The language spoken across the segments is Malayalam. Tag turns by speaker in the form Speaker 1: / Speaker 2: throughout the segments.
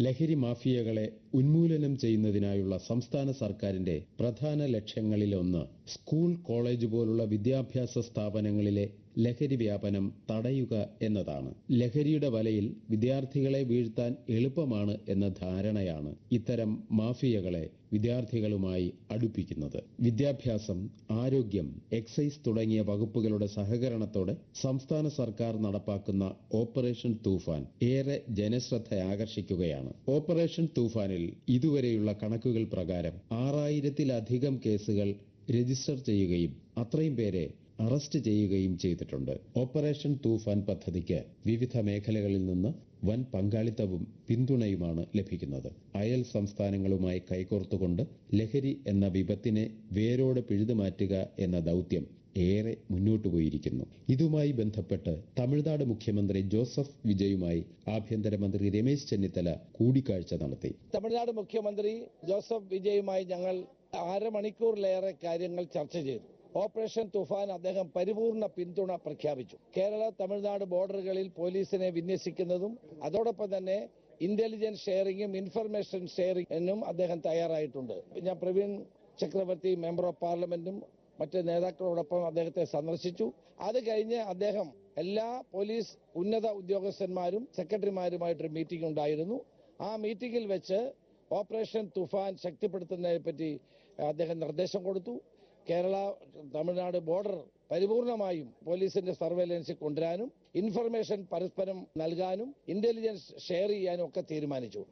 Speaker 1: ലഹരി മാഫിയകളെ ഉന്മൂലനം ചെയ്യുന്നതിനായുള്ള സംസ്ഥാന സർക്കാരിന്റെ പ്രധാന ലക്ഷ്യങ്ങളിലൊന്ന് സ്കൂൾ കോളേജ് പോലുള്ള വിദ്യാഭ്യാസ സ്ഥാപനങ്ങളിലെ ലഹരി വ്യാപനം തടയുക എന്നതാണ് ലഹരിയുടെ വലയിൽ വിദ്യാർത്ഥികളെ വീഴ്ത്താൻ എളുപ്പമാണ് എന്ന ധാരണയാണ് ഇത്തരം മാഫിയകളെ വിദ്യാർത്ഥികളുമായി അടുപ്പിക്കുന്നത് വിദ്യാഭ്യാസം ആരോഗ്യം എക്സൈസ് തുടങ്ങിയ വകുപ്പുകളുടെ സഹകരണത്തോടെ സംസ്ഥാന സർക്കാർ നടപ്പാക്കുന്ന ഓപ്പറേഷൻ തൂഫാൻ ഏറെ ജനശ്രദ്ധ ആകർഷിക്കുകയാണ് ഓപ്പറേഷൻ തൂഫാനിൽ ഇതുവരെയുള്ള കണക്കുകൾ പ്രകാരം ആറായിരത്തിലധികം കേസുകൾ രജിസ്റ്റർ ചെയ്യുകയും അത്രയും പേരെ അറസ്റ്റ് ചെയ്യുകയും ചെയ്തിട്ടുണ്ട് ഓപ്പറേഷൻ തൂഫാൻ പദ്ധതിക്ക് വിവിധ മേഖലകളിൽ നിന്ന് വൻ പങ്കാളിത്തവും പിന്തുണയുമാണ് ലഭിക്കുന്നത് അയൽ സംസ്ഥാനങ്ങളുമായി കൈകോർത്തുകൊണ്ട് ലഹരി എന്ന വിപത്തിനെ വേരോടെ പിഴുതുമാറ്റുക എന്ന ദൗത്യം ഏറെ മുന്നോട്ടു പോയിരിക്കുന്നു ഇതുമായി ബന്ധപ്പെട്ട് തമിഴ്നാട് മുഖ്യമന്ത്രി ജോസഫ് വിജയുമായി ആഭ്യന്തരമന്ത്രി രമേശ് ചെന്നിത്തല കൂടിക്കാഴ്ച നടത്തി
Speaker 2: തമിഴ്നാട് മുഖ്യമന്ത്രി ജോസഫ് വിജയുമായി ഞങ്ങൾ അരമണിക്കൂറിലേറെ കാര്യങ്ങൾ ചർച്ച ചെയ്തു ഓപ്പറേഷൻ തുഫാൻ അദ്ദേഹം പരിപൂർണ പിന്തുണ പ്രഖ്യാപിച്ചു കേരള തമിഴ്നാട് ബോർഡറുകളിൽ പോലീസിനെ വിന്യസിക്കുന്നതും അതോടൊപ്പം തന്നെ ഇന്റലിജൻസ് ഷെയറിംഗും ഇൻഫർമേഷൻ ഷെയറിംഗിനും അദ്ദേഹം തയ്യാറായിട്ടുണ്ട് ഞാൻ പ്രവീൺ ചക്രവർത്തി മെമ്പർ ഓഫ് പാർലമെന്റും മറ്റ് നേതാക്കളോടൊപ്പം അദ്ദേഹത്തെ സന്ദർശിച്ചു അത് കഴിഞ്ഞ് അദ്ദേഹം എല്ലാ പോലീസ് ഉന്നത ഉദ്യോഗസ്ഥന്മാരും സെക്രട്ടറിമാരുമായിട്ടൊരു മീറ്റിംഗ് ഉണ്ടായിരുന്നു ആ മീറ്റിംഗിൽ വെച്ച് ഓപ്പറേഷൻ തുഫാൻ ശക്തിപ്പെടുത്തുന്നതിനെ പറ്റി അദ്ദേഹം നിർദ്ദേശം കൊടുത്തു കേരള തമിഴ്നാട് ബോർഡർ പരിപൂർണമായും പോലീസിന്റെ സർവേലൻസിൽ കൊണ്ടുവരാനും ഇൻഫർമേഷൻ പരസ്പരം നൽകാനും ഇന്റലിജൻസ് ഷെയർ ചെയ്യാനും ഒക്കെ തീരുമാനിച്ചു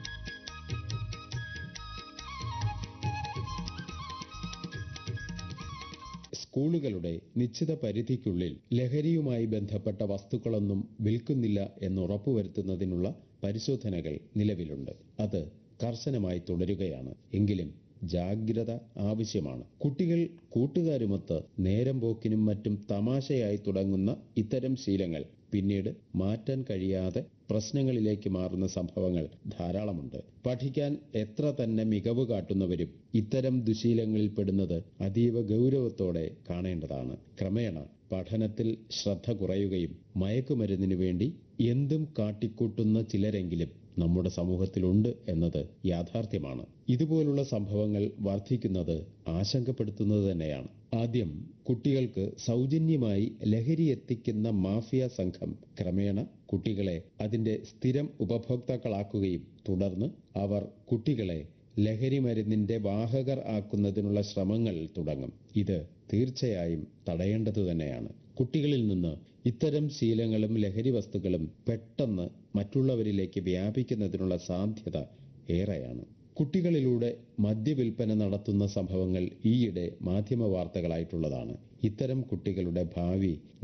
Speaker 1: സ്കൂളുകളുടെ നിശ്ചിത പരിധിക്കുള്ളിൽ ലഹരിയുമായി ബന്ധപ്പെട്ട വസ്തുക്കളൊന്നും വിൽക്കുന്നില്ല എന്ന് ഉറപ്പുവരുത്തുന്നതിനുള്ള പരിശോധനകൾ നിലവിലുണ്ട് അത് കർശനമായി തുടരുകയാണ് എങ്കിലും ജാഗ്രത ആവശ്യമാണ് കുട്ടികൾ കൂട്ടുകാരുമൊത്ത് നേരം പോക്കിനും മറ്റും തമാശയായി തുടങ്ങുന്ന ഇത്തരം ശീലങ്ങൾ പിന്നീട് മാറ്റാൻ കഴിയാതെ പ്രശ്നങ്ങളിലേക്ക് മാറുന്ന സംഭവങ്ങൾ ധാരാളമുണ്ട് പഠിക്കാൻ എത്ര തന്നെ മികവ് കാട്ടുന്നവരും ഇത്തരം ദുശീലങ്ങളിൽ പെടുന്നത് അതീവ ഗൗരവത്തോടെ കാണേണ്ടതാണ് ക്രമേണ പഠനത്തിൽ ശ്രദ്ധ കുറയുകയും മയക്കുമരുന്നിനു വേണ്ടി എന്തും കാട്ടിക്കൂട്ടുന്ന ചിലരെങ്കിലും നമ്മുടെ സമൂഹത്തിലുണ്ട് എന്നത് യാഥാർത്ഥ്യമാണ് ഇതുപോലുള്ള സംഭവങ്ങൾ വർദ്ധിക്കുന്നത് ആശങ്കപ്പെടുത്തുന്നത് തന്നെയാണ് ആദ്യം കുട്ടികൾക്ക് സൗജന്യമായി ലഹരി എത്തിക്കുന്ന മാഫിയ സംഘം ക്രമേണ കുട്ടികളെ അതിന്റെ സ്ഥിരം ഉപഭോക്താക്കളാക്കുകയും തുടർന്ന് അവർ കുട്ടികളെ ലഹരി മരുന്നിന്റെ വാഹകർ ആക്കുന്നതിനുള്ള ശ്രമങ്ങൾ തുടങ്ങും ഇത് തീർച്ചയായും തടയേണ്ടതു തന്നെയാണ് കുട്ടികളിൽ നിന്ന് ഇത്തരം ശീലങ്ങളും ലഹരി വസ്തുക്കളും പെട്ടെന്ന് മറ്റുള്ളവരിലേക്ക് വ്യാപിക്കുന്നതിനുള്ള സാധ്യത ഏറെയാണ് കുട്ടികളിലൂടെ മദ്യവിൽപ്പന നടത്തുന്ന സംഭവങ്ങൾ ഈയിടെ മാധ്യമ വാർത്തകളായിട്ടുള്ളതാണ് ഇത്തരം കുട്ടികളുടെ ഭാവി